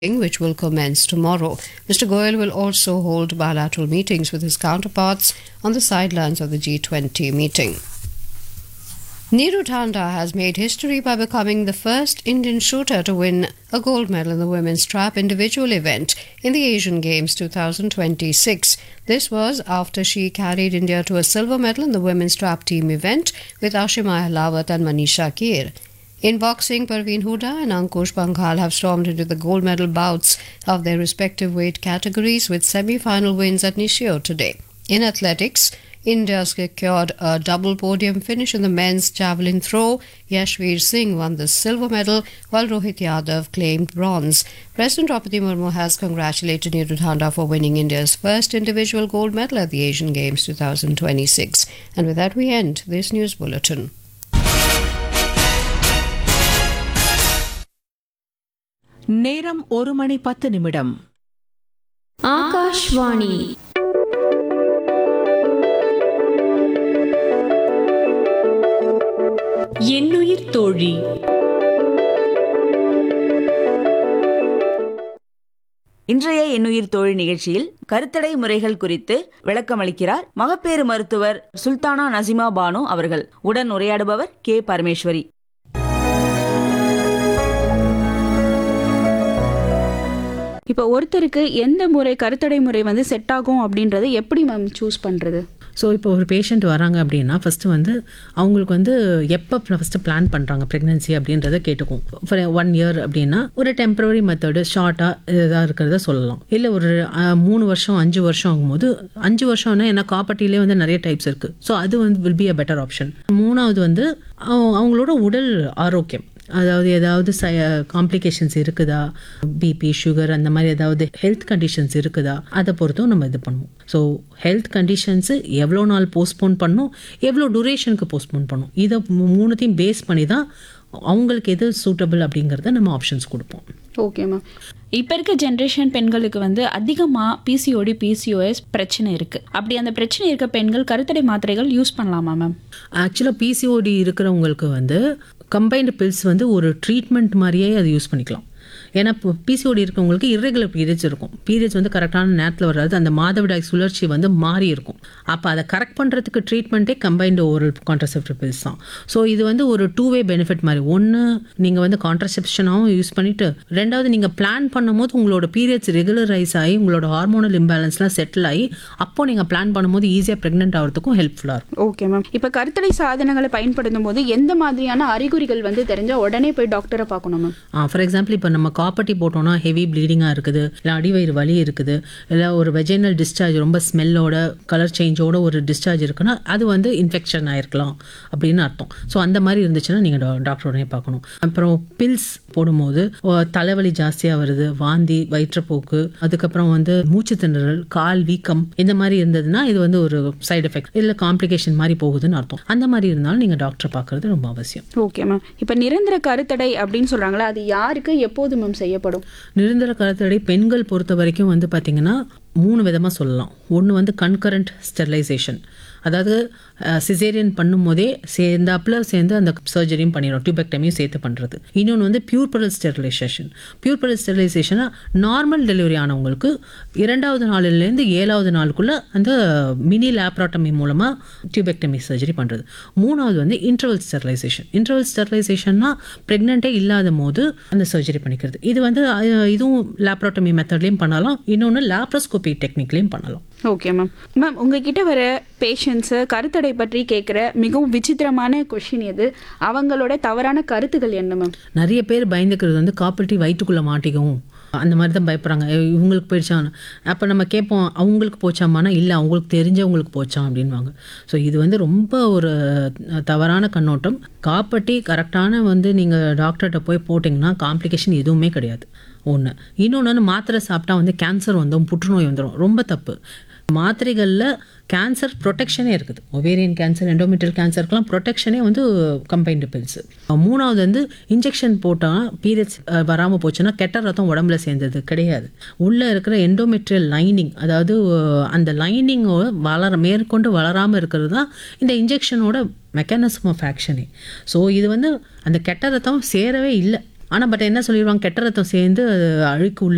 which will commence tomorrow. Mr. Goyal will also hold bilateral meetings with his counterparts on the sidelines of the G20 meeting. Neeru Tanda has made history by becoming the first Indian shooter to win a gold medal in the women's trap individual event in the Asian Games 2026. This was after she carried India to a silver medal in the women's trap team event with Ashima Ahlawat and Manisha Keer. In boxing, Parveen Huda and Ankush Banghal have stormed into the gold medal bouts of their respective weight categories with semi-final wins at Nishio today. In athletics, India secured a double podium finish in the men's javelin throw. Yashveer Singh won the silver medal, while Rohit Yadav claimed bronze. President Draupadi Murmu has congratulated Neeru Thanda for winning India's first individual gold medal at the Asian Games 2026. And with that, we end this news bulletin. நேரம் ஒரு மணி பத்து நிமிடம் ஆகாஷ்வாணி என்னுயிர் தோழி இன்றைய எண்ணுயிர் தோழி நிகழ்ச்சியில் கருத்தடை முறைகள் குறித்து விளக்கமளிக்கிறார் மகப்பேறு மருத்துவர் சுல்தானா நசிமா பானு அவர்கள் உடன் உரையாடுபவர் கே பரமேஸ்வரி இப்போ ஒருத்தருக்கு எந்த முறை கருத்தடை முறை வந்து செட் ஆகும் அப்படின்றத எப்படி மேம் சூஸ் பண்ணுறது ஸோ இப்போ ஒரு பேஷண்ட் வராங்க அப்படின்னா ஃபஸ்ட்டு வந்து அவங்களுக்கு வந்து எப்போ ஃபஸ்ட்டு பிளான் பண்ணுறாங்க ப்ரெக்னென்சி அப்படின்றத கேட்டுக்கும் ஃபார் ஒன் இயர் அப்படின்னா ஒரு டெம்பரரி மெத்தடு ஷார்ட்டாக இதாக இருக்கிறத சொல்லலாம் இல்லை ஒரு அஹ், மூணு வருஷம் அஞ்சு வருஷம் ஆகும்போது அஞ்சு வருஷம்னா ஏன்னா காப்பர்ட்டிலே வந்து நிறைய டைப்ஸ் இருக்குது ஸோ அது வந்து will be a better option மூணாவது வந்து அவங்க- அவங்களோட உடல் ஆரோக்கியம் அதாவது ஏதாவது ச காம்ப்ளிகேஷன்ஸ் இருக்குதா பிபி சுகர் அந்த மாதிரி ஏதாவது ஹெல்த் கண்டிஷன்ஸ் இருக்குதா அதை பொறுத்தும் நம்ம இது பண்ணுவோம் ஸோ ஹெல்த் கண்டிஷன்ஸு எவ்வளோ நாள் போஸ்ட்போன் பண்ணும் எவ்வளோ டூரேஷனுக்கு போஸ்ட்போன் பண்ணும் இதை மூ- மூணுத்தையும் பேஸ் பண்ணி தான் அவங்களுக்கு எது சூட்டபிள் அப்படிங்கிறத நம்ம ஆப்ஷன்ஸ் கொடுப்போம் ஓகே மேம் இப்போ இருக்க ஜென்ரேஷன் பெண்களுக்கு வந்து அதிகமாக பிசிஓடி பிசிஓஎஸ் பிரச்சனை இருக்குது அப்படி அந்த பிரச்சனை இருக்க பெண்கள் கருத்தடை மாத்திரைகள் யூஸ் பண்ணலாமா மேம் ஆக்சுவலாக பிசிஓடி இருக்கிறவங்களுக்கு வந்து கம்பைன்டு பில்ஸ் வந்து ஒரு ட்ரீட்மெண்ட் மாதிரியே அது யூஸ் பண்ணிக்கலாம் ஏன்னா இப்போ பிசிஓடி இருக்கவங்களுக்கு irregular பீரியட்ஸ் இருக்கும் பீரியட்ஸ் வந்து கரெக்டான நேரத்தில் வராது அந்த மாதவிடாய் சுழற்சி வந்து மாறி இருக்கும் அப்போ அதை கரெக்ட் பண்ணுறதுக்கு ட்ரீட்மெண்ட்டே கம்பைன்டு ஓரல் கான்ட்ரசெப்டிவ் பில்ஸ் தான் ஸோ இது வந்து ஒரு டூ வே பெனிஃபிட் மாதிரி ஒன்று நீங்கள் வந்து கான்ட்ரசெப்ஷனாகவும் யூஸ் பண்ணிவிட்டு ரெண்டாவது நீங்கள் பிளான் பண்ணும்போது உங்களோட பீரியட்ஸ் ரெகுலரைஸ் ஆகி உங்களோட ஹார்மோனல் இம்பேலன்ஸ்லாம் செட்டில் ஆகி அப்போ நீங்கள் பிளான் பண்ணும்போது ஈஸியாக ப்ரெக்னென்ட் ஆகிறதுக்கும் ஹெல்ப்ஃபுல்லாக இருக்கும் ஓகே மேம் இப்போ கருத்தடை சாதனங்களை பயன்படுத்தும் போது எந்த மாதிரியான அறிகுறிகள் வந்து தெரிஞ்சால் உடனே போய் டாக்டரை பார்க்கணும் மேம் ஃபார் எக்ஸாம்பிள் இப்போ நம்ம காப்பட்டி போட்டோம்னா ஹெவி ப்ளீடிங்காக இருக்குது இல்லை அடிவயிறு வலி இருக்குது இல்லை ஒரு வெஜைனல் டிஸ்சார்ஜ் ரொம்ப ஸ்மெல்லோட கலர் சேஞ்சோட ஒரு டிஸ்சார்ஜ் இருக்குன்னா அது வந்து இன்ஃபெக்ஷன் ஆயிருக்கலாம் அப்படின்னு அர்த்தம் ஸோ அந்த மாதிரி இருந்துச்சுன்னா நீங்கள் டாக்டரோடனே பார்க்கணும் அப்புறம் பில்ஸ் போடும்போது ஓ, தலைவலி ஜாஸ்தியாக வருது வாந்தி வயிற்றுப்போக்கு அதுக்கப்புறம் வந்து மூச்சு திணறல் கால் வீக்கம் இந்த மாதிரி இருந்ததுன்னா இது வந்து ஒரு சைடு எஃபெக்ட் இல்லை காம்ப்ளிகேஷன் மாதிரி போகுதுன்னு அர்த்தம் அந்த மாதிரி இருந்தாலும் நீங்கள் டாக்டரை பார்க்கறது ரொம்ப அவசியம் ஓகே மேம் இப்போ நிரந்தர கருத்தடை அப்படின்னு சொல்கிறாங்களா அது யாருக்கு எப்போது மேம் செய்யப்படும் நிரந்தர கருத்தடை பெண்கள் பொறுத்த வரைக்கும் வந்து பார்த்திங்கன்னா மூணு விதமாக சொல்லலாம் ஒன்று வந்து கன்கரண்ட் ஸ்டெரிலைசேஷன் அதாவது சிசேரியன் பண்ணும்போதே சேர்ந்தாப்புல சேர்ந்து அந்த சர்ஜரியும் பண்ணிடும் டியூபெக்டமியும் சேர்த்து பண்ணுறது இன்னொன்று வந்து பியூர்பரல் ஸ்டெரிலைசேஷன் பியூர்பரல் ஸ்டெரிலைசேஷனாக நார்மல் டெலிவரி ஆனவங்களுக்கு இரண்டாவது நாளிலேருந்து ஏழாவது நாளுக்குள்ள அந்த மினி லேப்ராட்டமி மூலமாக டியூபெக்டமி சர்ஜரி பண்ணுறது மூணாவது வந்து இன்டர்வல் ஸ்டெரிலைசேஷன் இன்டர்வல் ஸ்டெரிலைசேஷன்னா ப்ரெக்னெண்ட்டே இல்லாத போது அந்த சர்ஜரி பண்ணிக்கிறது இது வந்து அஹ், இதுவும் லேப்ராட்டமி மெத்தட்லேயும் பண்ணலாம் இன்னொன்று லேப்ரோஸ்கோபி டெக்னிக்லேயும் பண்ணலாம் ஓகே மேம் மேம் உங்ககிட்ட வர பேஷண்ட்ஸு கருத்தடை பற்றி கேட்குற மிகவும் விசித்திரமான கொஷின் எது அவங்களோட தவறான கருத்துகள் என்ன மேம் நிறைய பேர் பயந்துக்கிறது வந்து காப்பர்ட்டி வயிற்றுக்குள்ளே மாட்டிக்கும் அந்த மாதிரி தான் பயப்படுறாங்க "ஏய், இவங்களுக்கு போயிடுச்சான் அப்போ நம்ம கேட்போம் அவங்களுக்கு போச்சாமானா இல்லை அவங்களுக்கு தெரிஞ்சவங்களுக்கு போச்சான் அப்படின்வாங்க ஸோ இது வந்து ரொம்ப ஒரு அஹ், தவறான கண்ணோட்டம் காப்பட்டி கரெக்டான வந்து நீங்கள் டாக்டர்கிட்ட போய் போட்டிங்கன்னா காம்ப்ளிகேஷன் எதுவுமே கிடையாது ஒன்று இன்னொன்று மாத்திரை சாப்பிட்டா வந்து கேன்சர் வந்துடும் புற்றுநோய் வந்துடும் ரொம்ப தப்பு மாத்திரைகளில் கேன்சர் ப்ரொடெக்ஷனே இருக்குது ஒவேரியன் கேன்சர் எண்டோமெட்ரியல் கேன்சருக்குலாம் ப்ரொடெக்ஷனே வந்து கம்பைன்டு பில்ஸ் மூணாவது வந்து இன்ஜெக்ஷன் போட்டால் பீரியட்ஸ் வராமல் போச்சுன்னா கெட்ட ரத்தம் உடம்புல சேர்ந்தது கிடையாது உள்ளே இருக்கிற எண்டோமெட்ரியல் லைனிங் அதாவது அஹ், அந்த லைனிங்கோட வளர மேற்கொண்டு வளராமல் இருக்கிறது தான் இந்த இன்ஜெக்ஷனோட மெக்கானிசம் ஆஃப் ஆக்ஷனே ஸோ இது வந்து அந்த கெட்ட ரத்தம் சேரவே இல்லை ஆனால் பட் என்ன சொல்லிடுவாங்க கெட்ட ரத்தம் சேர்ந்து அது அழுக்கு உள்ள